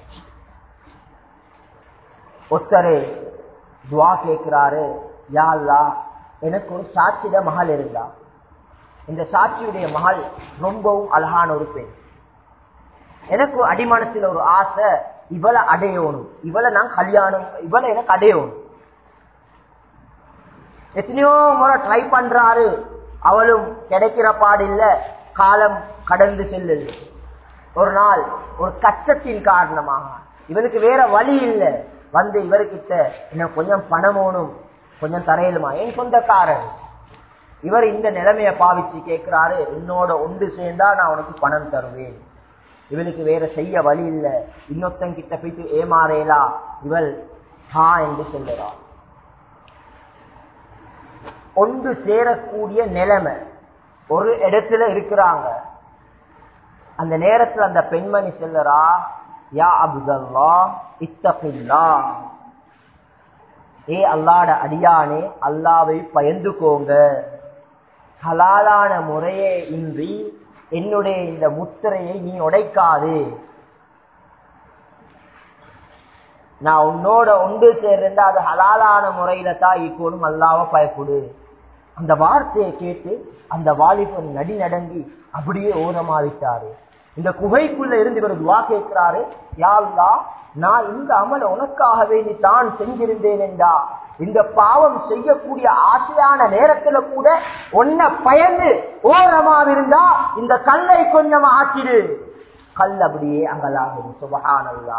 ஒருத்தரு துவா கேட்கிறாரு யா அல்லாஹ் எனக்கு ஒரு சாட்சியிட மகள் இருந்தா இந்த சாட்சியுடைய மகள் ரொம்பவும் அழகான ஒரு பெண் எனக்கு அடிமனத்தில் ஒரு ஆசை இவளை அடையணும் இவளை நான் கல்யாணம் இவளை எனக்கு அடையணும் எத்தனையோ முறை ட்ரை பண்றாரு அவளும் கிடைக்கிற பாடில்ல காலம் கடந்து செல்லுது ஒரு நாள் ஒரு கஷ்டத்தின் காரணமாக இவனுக்கு வேற வழி இல்லை வந்து இவர்கிட்ட எனக்கு கொஞ்சம் பணம் வேணும் கொஞ்சம் தரையிலுமா என் சொந்தக்காரன் இவர் இந்த நிலைமைய பாவிச்சு கேட்கிறாரு என்னோட ஒன்று சேர்ந்தா நான் உனக்கு பணம் தருவேன் இவனுக்கு வேற செய்ய வழி இல்ல இன்னொத்தன் கிட்ட போயிட்டு ஏமாறேலா இவள் ஹா என்று சொல்லுறாள் ஒன்று சேரக்கூடிய நிலைமை ஒரு இடத்துல இருக்கிறாங்க அந்த நேரத்துல அந்த பெண்மணி சொல்லுறா யா அப்துல்லா இத்தபில்லா ஏ அல்லாட அடியானே அல்லாவை பயந்துக்கோங்க ஹலாலான முறையே இன்றி என்னுடைய இந்த முத்திரையை நீ உடைக்காது நான் உன்னோட ஒன்று சேர்ந்தா அது ஹலாலான முறையில தான் ஈக்கோனும் அல்லாவ பயப்படு அந்த வார்த்தையை கேட்டு அந்த வாலிபன் நடி நடங்கி அப்படியே ஓரமாவிட்டாரு இந்த குகைக்குள்ள இருந்து இவர் துவா கேட்கிறாரு யாழ்லா நான் இந்த அமல உனக்காக வேண்டி தான் செஞ்சிருந்தேன் என்றா இந்த பாவம் செய்யக்கூடிய ஆசையான நேரத்துல கூட ஒன்ன பயந்து ஓரமாவிருந்தா இந்த கல்லை கொஞ்சம் ஆக்கிடு கல் அப்படியே அங்கலாகுது சுபகானல்லா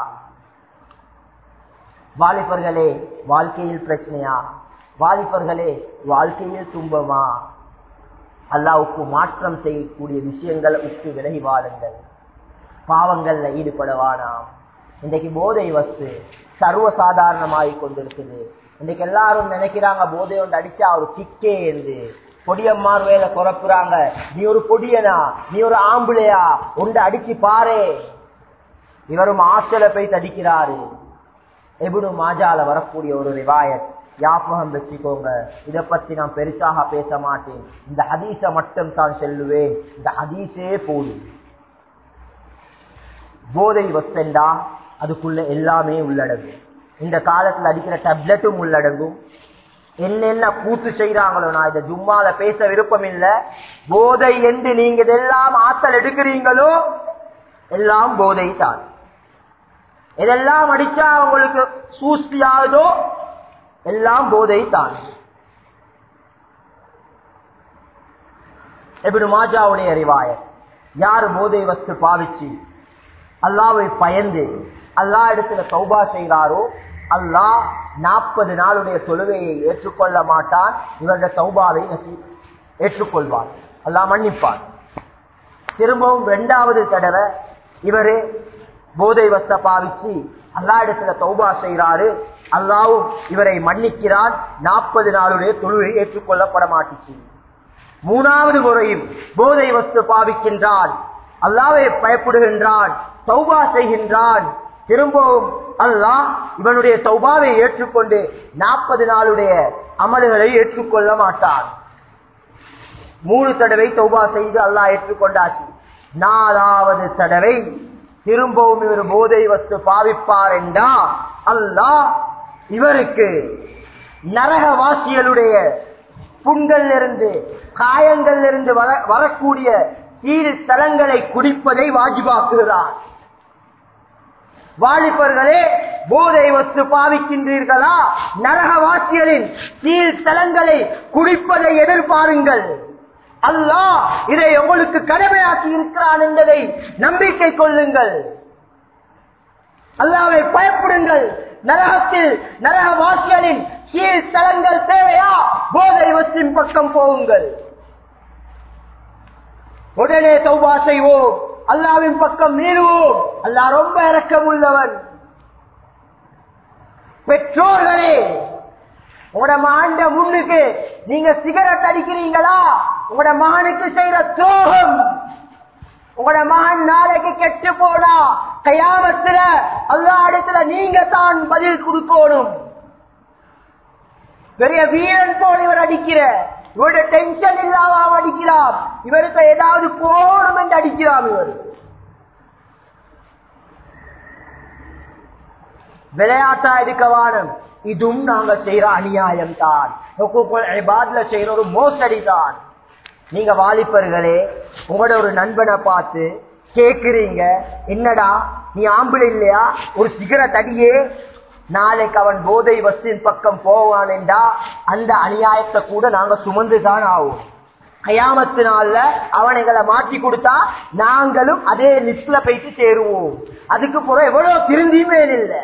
வாலிபர்களே வாழ்க்கையில் பிரச்சனையா வாலிபர்களே வாழ்க்கையில் துன்பமா அல்லாவுக்கு மாற்றம் செய்யக்கூடிய விஷயங்களை உத்து விலகி வாழுங்கள் பாவங்கள்ல ஈடுபடவானாம் இன்றைக்கு போதை வஸ்து சர்வசாதாரணமாகி கொண்டிருக்குது இன்னைக்கு எல்லாரும் நினைக்கிறாங்க போதை ஒன்று அடிச்சா ஒரு கிக்கே என்று பொடியம்மார் வேலை குறப்புறாங்க நீ ஒரு பொடியனா நீ ஒரு ஆம்பளையா உண்டு அடிச்சு பாரு இவரும் ஆசல போய் தடிக்கிறாரு எபுடு மாஜால வரக்கூடிய ஒரு ரிவாயத் ஞாபகம் வச்சுக்கோங்க இத பத்தி நான் பெருசாக பேச மாட்டேன் இந்த ஹதீஸ மட்டும் தான் செல்லுவேன் இந்த ஹதீஸே போதும் போதை வஸ்தண்டா அதுக்குள்ள எல்லாமே உள்ளடங்கும் இந்த காலத்துல அடிக்கிற டேப்லெட்டும் உள்ளடங்கும் என்னென்ன கூத்து செய்யறாங்களோ நான் இதை ஜும்மால பேச விருப்பம் இல்ல போதை என்று நீங்க இதெல்லாம் ஆத்தல் எடுக்கிறீங்களோ எல்லாம் போதை தான் இதெல்லாம் அடிச்சா உங்களுக்கு சூஸ்தி ஆகுதோ எல்லாம் போதை தான் எப்படி மாஜாவுடைய அறிவாயர் யார் போதை வஸ்து பாவிச்சு அல்லாவை பயந்து அல்லா இடத்துல சௌபா செய்கிறாரோ அல்லாஹ் நாற்பது நாளுடைய தொழுகையை ஏற்றுக்கொள்ள மாட்டான் இவருடைய சௌபாவை ஏற்றுக்கொள்வார் அல்லாஹ் மன்னிப்பார் திரும்பவும் இரண்டாவது தடவை இவரு போதை வஸ்த பாவிச்சு அல்லா இடத்துல தௌபா செய்கிறாரு அல்லாவும் இவரை மன்னிக்கிறான் நாற்பது நாளுடைய தொழுகை ஏற்றுக்கொள்ளப்பட மாட்டுச்சு மூணாவது முறையும் போதை வஸ்து பாவிக்கின்றான் அல்லாவை பயப்படுகின்றான் சௌபா செய்கின்றான் திரும்பவும் அல்லாஹ் இவனுடைய சௌபாவை ஏற்றுக்கொண்டு நாற்பது நாளுடைய அமல்களை ஏற்றுக்கொள்ள மாட்டான் மூணு தடவை தௌபா செய்து அல்லாஹ் ஏற்றுக்கொண்டாச்சு நாலாவது தடவை திரும்பவும் இவர் போதை வஸ்து பாவிப்பார் என்றா அல்லாஹ் இவருக்கு நரகவாசிகளுடைய புண்கள் இருந்து காயங்கள் இருந்து வரக்கூடிய சீர் தலங்களை குடிப்பதை வாஜிபாக்குகிறார் வாலிபர்களே போதை வஸ்து பாவிக்கின்றீர்களா நரகவாசிகளின் சீர் தலங்களை குடிப்பதை எதிர்பாருங்கள் அல்லாஹ் இதை உங்களுக்கு கடமையாக்கி இருக்கிறான் என்பதை நம்பிக்கை கொள்ளுங்கள் அல்லாவை பயப்படுங்கள் நரகத்தில் நரகவாசிகளின் கீழ் தலங்கள் தேவையா போதை வசின் பக்கம் போகுங்கள் உடனே தௌபா செய்வோம் அல்லாவின் பக்கம் மீறுவோம் அல்லாஹ் ரொம்ப இறக்கம் உள்ளவன் பெற்றோர்களே உங்களோட மகன் முன்னுக்கு நீங்க சிகரெட் அடிக்கிறீங்களா உங்களோட மகனுக்கு செய்யற துரோகம் உங்களோட மகன் நாளைக்கு கெட்டு போனா கையாமத்துல அல்லா இடத்துல நீங்க தான் பதில் கொடுக்கணும் பெரிய வீரன் போல் இவர் அடிக்கிற இவருடைய டென்ஷன் இல்லாம அடிக்கிறார் இவருக்கு ஏதாவது போகணும் என்று அடிக்கிறார் இவர் விளையாட்டா இருக்க வானம் இதுவும் நாங்க செய்யற அநியாயம் தான் செய்யற ஒரு மோசடி தான் நீங்க வாலிபர்களே உங்களோட ஒரு நண்பனை பார்த்து கேக்குறீங்க என்னடா நீ ஆம்பளை இல்லையா ஒரு சிகரெட் அடியே நாளைக்கு அவன் போதை வஸ்தின் பக்கம் போவான் என்றா அந்த அநியாயத்தை கூட நாங்க சுமந்துதான் ஆகும் கயாமத்தினால அவன் எங்களை மாற்றி கொடுத்தா நாங்களும் அதே லிஸ்ட்ல போயிட்டு சேருவோம் அதுக்கு பிறகு எவ்வளவு திருந்தியுமே இல்லை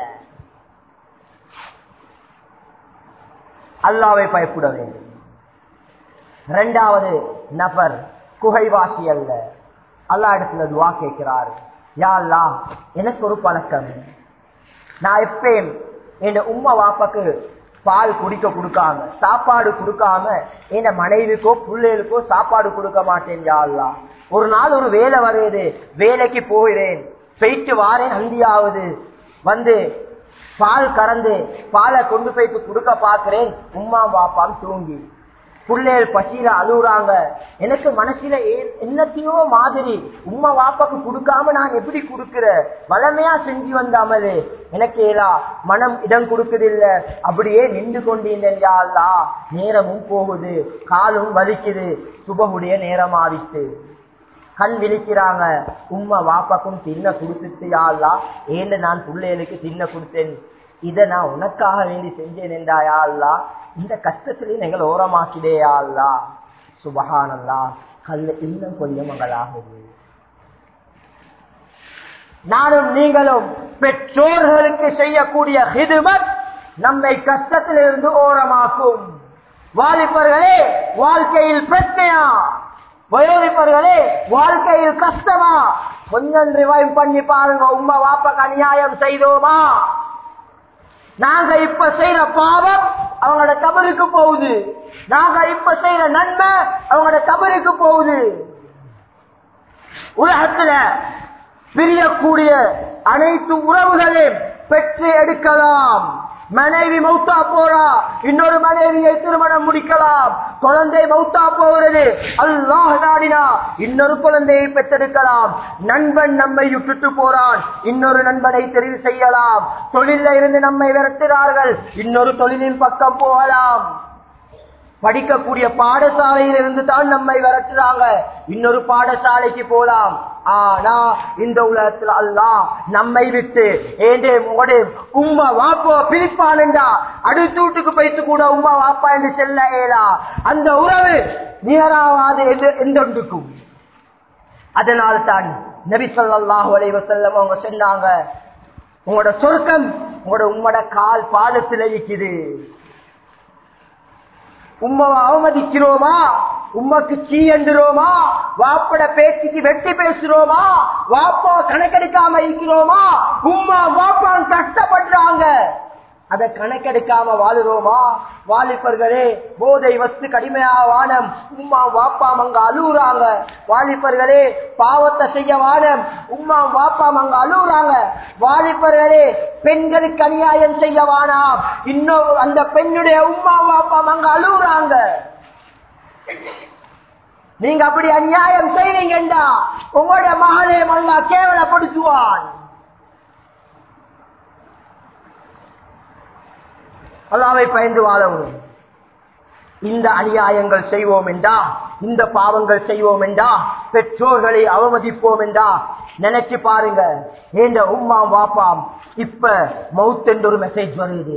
அல்லாவை பயப்பட வேண்டும் இரண்டாவது நபர் குகைவாசி அல்ல அல்லா இடத்துல துவா கேட்கிறார் யா அல்லா எனக்கு ஒரு பழக்கம் நான் எப்பயும் என் உம்மா வாப்பாக்கு பால் குடிக்க கொடுக்காம சாப்பாடு கொடுக்காம என் மனைவிக்கோ பிள்ளைகளுக்கோ சாப்பாடு கொடுக்க மாட்டேன் யா அல்லா ஒரு நாள் ஒரு வேலை வருது வேலைக்கு போகிறேன் போயிட்டு வாரேன் அந்தியாவது வந்து பால் கறந்து பாலை கொண்டு போயிட்டு கொடுக்க பாக்குறேன் உம்மா பாப்பாம் தூங்கி பிள்ளைகள் பசியில அழுகுறாங்க எனக்கு மனசுல என்னத்தையோ மாதிரி உம்மா வாப்பாக்கு கொடுக்காம நான் எப்படி கொடுக்கிற வளமையா செஞ்சு வந்த அமலு எனக்கு ஏலா மனம் இடம் கொடுக்குது இல்ல அப்படியே நின்று கொண்டிருந்தேன் நேரமும் போகுது காலும் வலிக்குது சுபகுடைய நேரம் ஆதித்து கண் விழிக்கிறாங்க உம்மா வாப்பாக்கும் தின்ன கொடுத்துட்டு யாழ்லா ஏன்னு நான் பிள்ளைகளுக்கு தின்ன கொடுத்தேன் இதை நான் உனக்காக வேண்டி செஞ்சேன் என்றாயா அல்லா இந்த கஷ்டத்திலையும் எங்களை ஓரமாக்கிடேயா அல்லா சுபகானல்லா கல்லு இன்னும் கொஞ்சம் மகளாகுது நானும் நீங்களும் பெற்றோர்களுக்கு செய்யக்கூடிய ஹிதுமத் நம்மை கஷ்டத்திலிருந்து ஓரமாக்கும் வாலிபர்களே வாழ்க்கையில் பிரச்சனையா வயோதிப்பர்களே வாழ்க்கையில் கஷ்டமா கொஞ்சம் ரிவைவ் பண்ணி பாருங்க உம்மா வாப்பாக்கு அநியாயம் செய்தோமா நாங்க இப்ப செய்யற பாவம் அவங்களோட கபருக்கு போகுது நாங்க இப்ப செய்யற நன்மை அவங்களோட கபருக்கு போகுது உலகத்துல பிரியக்கூடிய அனைத்து உறவுகளையும் பெற்று எடுக்கலாம் மனைவி மௌத்தா போறா இன்னொரு மனைவியை திருமணம் முடிக்கலாம் குழந்தை மௌத்தா போகிறது அல்லாஹ் நாடினா இன்னொரு குழந்தையை பெற்றெடுக்கலாம் நண்பன் நம்மை விட்டுட்டு போறான் இன்னொரு நண்பனை தெரிவு செய்யலாம் தொழில இருந்து நம்மை விரட்டுகிறார்கள் இன்னொரு தொழிலின் பக்கம் போகலாம் படிக்கக்கூடிய பாடசாலையில் இருந்து தான் நம்மை விரட்டுறாங்க இன்னொரு பாடசாலைக்கு போலாம் ஆனா இந்த உலகத்துல அல்லா நம்மை விட்டு ஏண்டே உங்களுடைய உம்மா வாப்போ பிரிப்பானுண்டா அடுத்த வீட்டுக்கு போயிட்டு கூட உம்மா வாப்பா என்று செல்ல ஏலா அந்த உறவு நிகராவாது எந்தொன்றுக்கும் அதனால் தான் நபி சொல்லாஹு அலைவசல்லம் அவங்க சொன்னாங்க உங்களோட சொர்க்கம் உங்களோட உம்மோட கால் பாதத்தில் இருக்குது உம்மாவை அவமதிக்கிறோமா உம்மக்கு சீ என்றுறோமா வாப்பட பேச்சுக்கு வெட்டி பேசுறோமா வாப்பா கணக்கெடுக்காம இருக்கிறோமா உம்மா வாப்பான் கஷ்டப்படுறாங்க அதை கணக்கெடுக்காம வாழுறோமா வாலிபர்களே போதை வஸ்து கடுமையா வானம் உம்மா வாப்பாம் அங்க அழுகுறாங்க வாலிபர்களே பாவத்தை செய்ய வானம் உம்மா வாப்பாம் அங்க அழுகுறாங்க வாலிபர்களே பெண்களுக்கு அநியாயம் செய்ய வானாம் இன்னும் அந்த பெண்ணுடைய உம்மா வாப்பாம் அங்க அழுகுறாங்க நீங்க அப்படி அநியாயம் செய்வீங்கண்டா உங்களுடைய மகளே மல்லா கேவலப்படுத்துவான் அல்லாவை பயந்து வாழவும் இந்த அநியாயங்கள் செய்வோம் என்றா இந்த பாவங்கள் செய்வோம் என்றா பெற்றோர்களை அவமதிப்போம் என்றா நினைச்சு பாருங்க ஏண்ட உம்மாம் வாப்பாம் இப்ப மவுத் என்று ஒரு மெசேஜ் வருது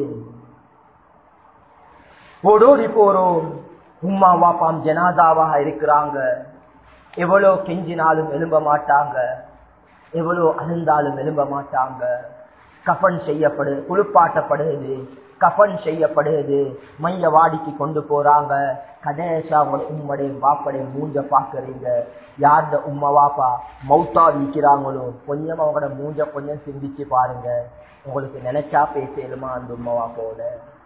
ஓடோடி போறோம் உம்மா வாப்பாம் ஜனாதாவாக இருக்கிறாங்க எவ்வளவு கெஞ்சினாலும் எழும்ப மாட்டாங்க எவ்வளவு அழுந்தாலும் எழும்ப மாட்டாங்க கஃபன் செய்யப்படு குளிப்பாட்டப்படுது கஃபன் செய்யப்படுது மைய வாடிக்கு கொண்டு போறாங்க கணேசா உம்மடைய வாப்படைய மூஞ்ச பாக்குறீங்க யார்த உம்மா வாப்பா மௌத்தா விற்கிறாங்களோ கொஞ்சம் அவங்களோட மூஞ்ச கொஞ்சம் சிந்திச்சு பாருங்க உங்களுக்கு நினைச்சா பேசலுமா அந்த உம்மா வாப்போட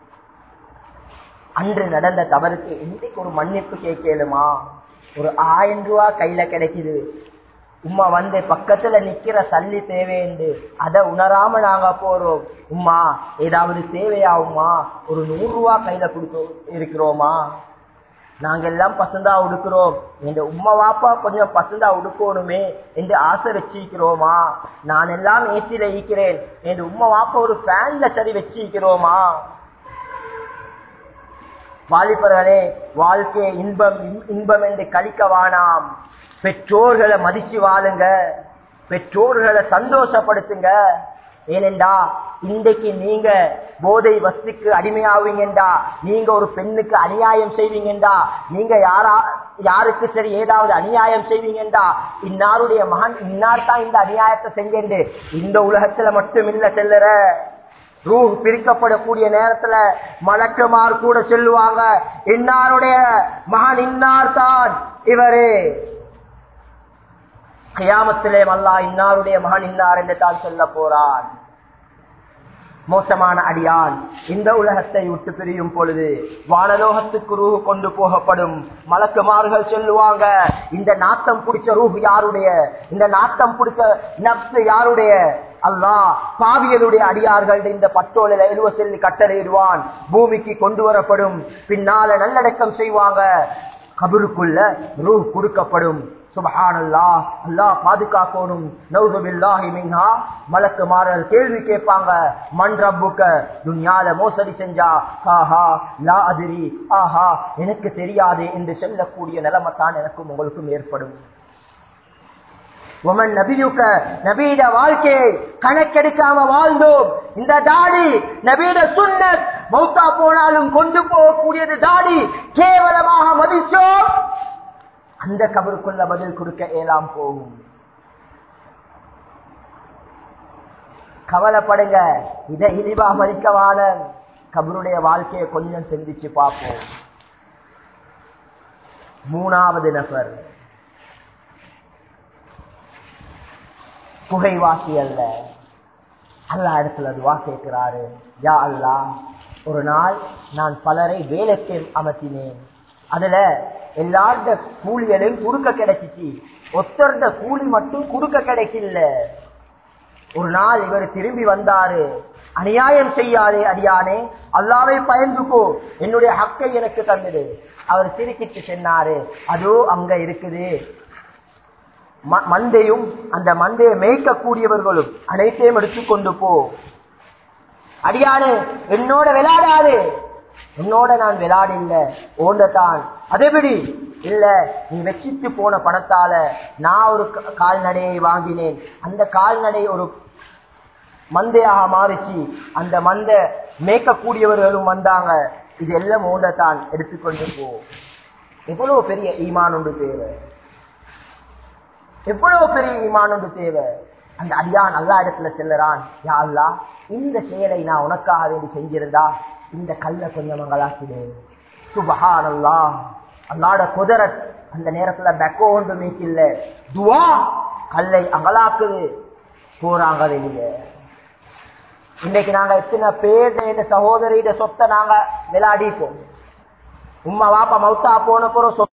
அன்று நடந்த தவறுக்கு இன்னைக்கு ஒரு மன்னிப்பு கேட்கலுமா ஒரு ஆயிரம் ரூபா கையில கிடைக்குது உம்மா வந்து பக்கத்துல நிக்கிற சல்லி தேவைண்டு அத உணராம நாங்க போறோம் உம்மா ஏதாவது தேவையா உம்மா ஒரு நூறு ரூபா கையில கொடுத்து இருக்கிறோமா நாங்க எல்லாம் பசந்தா உடுக்கிறோம் எங்க உம்மா வாப்பா கொஞ்சம் பசந்தா உடுக்கணுமே என்று ஆசை வச்சிருக்கிறோமா நான் எல்லாம் ஏசியில ஈக்கிறேன் என் உம்மா வாப்பா ஒரு ஃபேன்ல சரி வச்சிருக்கிறோமா வாலிபர்களே வாழ்க்கையை இன்பம் இன்பம் என்று கழிக்க வானாம் பெற்றோர்களை மதிச்சு வாழுங்க பெற்றோர்களை சந்தோஷப்படுத்துங்க ஏனெண்டா இன்றைக்கு நீங்க போதை வஸ்துக்கு அடிமையாவீங்கண்டா நீங்க ஒரு பெண்ணுக்கு அநியாயம் செய்வீங்கண்டா நீங்க யாரா யாருக்கு சரி ஏதாவது அநியாயம் செய்வீங்கண்டா இன்னாருடைய மகன் இன்னார் தான் இந்த அநியாயத்தை செஞ்சேன் இந்த உலகத்துல மட்டும் இல்ல செல்லுற ரூ பிரிக்கப்படக்கூடிய நேரத்துல மலக்குமார் கூட சொல்லுவாங்க இன்னாருடைய மகன் இன்னார் தான் இவரே கயாமத்திலே அல்லா இன்னாருடைய மகன் இன்னார் என்று தான் சொல்ல போறான் மோசமான அடியான் இந்த உலகத்தை விட்டு பிரியும் பொழுது வானலோகத்துக்கு ரூ கொண்டு போகப்படும் மலக்குமார்கள் சொல்லுவாங்க இந்த நாத்தம் பிடிச்ச ரூஹ் யாருடைய இந்த நாத்தம் பிடிச்ச நப்சு யாருடைய அல்லா பாவியலுடைய அடியார்கள் இந்த பட்டோலில் எழுவ செல்லி கட்டளையிடுவான் பூமிக்கு கொண்டு வரப்படும் பின்னால நல்லடக்கம் செய்வாங்க கபருக்குள்ள ரூ கொடுக்கப்படும் சுபஹானல்லா அல்லாஹ் பாதுகாக்கணும் நௌசுபில்லாஹி மின்ஹா மலக்கு மாறல் கேள்வி கேட்பாங்க மண் ரப்புக்க துன்யால மோசடி செஞ்சா ஆஹா லா அதிரி ஆஹா எனக்கு தெரியாது என்று சொல்லக்கூடிய நிலைமை தான் எனக்கும் உங்களுக்கும் ஏற்படும் உமன் நபியுக்க நபீட வாழ்க்கையை கணக்கெடுக்காம வாழ்ந்தோம் இந்த தாடி நபீட சுன்னத் மௌத்தா போனாலும் கொண்டு போகக்கூடியது தாடி கேவலமாக மதிச்சோம் அந்த கபருக்குள்ள பதில் கொடுக்க இயலாம் போகும் கவலைப்படுங்க இதை இழிவா மதிக்கவான கபருடைய வாழ்க்கையை கொஞ்சம் சிந்திச்சு பார்ப்போம் மூணாவது நபர் புகைவாசி அல்ல அல்லா இடத்துல துவா கேட்கிறாரு யா அல்லா ஒரு நாள் நான் பலரை வேலைக்கு அமர்த்தினேன் அதுல எல்லாருட கூலிகளையும் குடுக்க கிடைச்சிச்சு ஒத்தருட கூலி மட்டும் குடுக்க கிடைக்கல ஒரு நாள் இவர் திரும்பி வந்தாரு அநியாயம் செய்யாதே அடியானே அல்லாவை பயந்துக்கோ என்னுடைய ஹக்கை எனக்கு தந்தது அவர் சிரிக்கிட்டு சொன்னாரு அதோ அங்க இருக்குது ம- மந்தையும் அந்த மந்தையை மேய்க்கக்கூடியவர்களும் அனைத்தையும் எடுத்துக்கொண்டு போ அடியானு என்னோட விளையாடாது உன்னோட நான் விளையாடில்ல ஓண்டத்தான் அதேபடி இல்ல நீ வச்சிட்டு போன பணத்தால நான் ஒரு க- கால்நடையை வாங்கினேன் அந்த கால்நடை ஒரு மந்தையாக மாறிச்சு அந்த மந்த மேய்க்கக்கூடியவர்களும் வந்தாங்க இது எல்லாம் ஓண்டத்தான் எடுத்துக்கொண்டு போ எவ்வளவு பெரிய ஈமான் ஒன்று தேவை எவ்வளவு பெரிய ஈமான் ஒன்று தேவை அந்த அடியான் அல்லா இடத்துல செல்லுறான் யா அல்லா இந்த செயலை நான் உனக்காக வேண்டி செஞ்சிருந்தா இந்த கல்லை கொஞ்சம் மங்களாக்கிடு சுபஹான் அல்லா அல்லாட குதிரத் அந்த நேரத்துல பெக்கோ ஒன்று மீச்சில்ல துவா கல்லை அங்கலாக்குது போறாங்க வெளியே இன்னைக்கு நாங்க எத்தனை பேர் இந்த சகோதரியிட சொத்தை நாங்க விளையாடிப்போம் உம்மா வாப்பா மவுத்தா போன போற